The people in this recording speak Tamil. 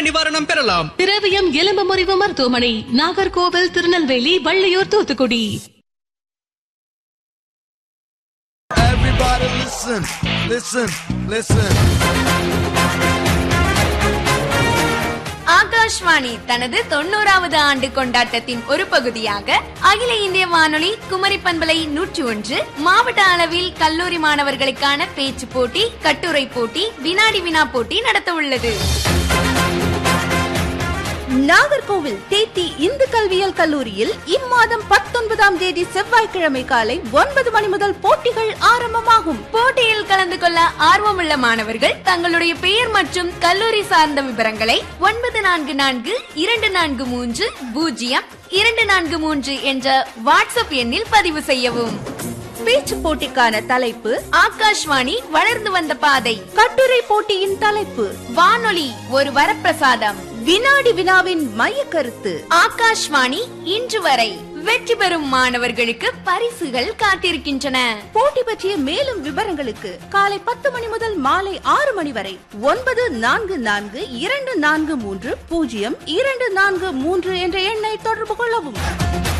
நிவாரணம் பெறலாம் திரவியம் எலும்பு முறிவு மருத்துவமனை Nagercoil Tirunelveli Valliyur Thoothukudi Everybody listen, listen, listen. Akashvani தனது தொண்ணூறாவது ஆண்டு கொண்டாட்டத்தின் ஒரு பகுதியாக அகில இந்திய வானொலி குமரி பண்பலை நூற்றி ஒன்று மாவட்ட அளவில் கல்லூரி மாணவர்களுக்கான பேச்சு போட்டி கட்டுரை போட்டி வினாடி வினா போட்டி நடத்த உள்ளது நாகர்கோவில் தேத்தி இந்து கல்வியியல் கல்லூரியில் இம்மாதம் பத்தொன்பதாம் தேதி செவ்வாய்க்கிழமை காலை ஒன்பது மணி முதல் போட்டிகள் ஆரம்பமாகும் போட்டியில் கலந்து கொள்ள ஆர்வமுள்ள மாணவர்கள் தங்களுடைய பெயர் மற்றும் கல்லூரி சார்ந்த விவரங்களை ஒன்பது நான்கு நான்கு இரண்டு நான்கு மூன்று பூஜ்ஜியம் இரண்டு நான்கு மூன்று என்ற வாட்ஸ்அப் எண்ணில் பதிவு செய்யவும் பேச்சு போட்டிக்கான தலைப்பு ஆகாஷ்வாணி வளர்ந்து வந்த பாதை கட்டுரை போட்டியின் தலைப்பு வானொலி ஒரு வரப்பிரசாதம் வினாடி வினாவின் மைய கருத்து ஆகாஷ்வாணி இன்று வரை வெற்றி பெறும் மாணவர்களுக்கு பரிசுகள் காத்திருக்கின்றன போட்டி பற்றிய மேலும் விவரங்களுக்கு காலை பத்து மணி முதல் மாலை ஆறு மணி வரை ஒன்பது நான்கு நான்கு இரண்டு நான்கு மூன்று பூஜ்ஜியம் இரண்டு நான்கு மூன்று என்ற எண்ணை தொடர்பு கொள்ளவும்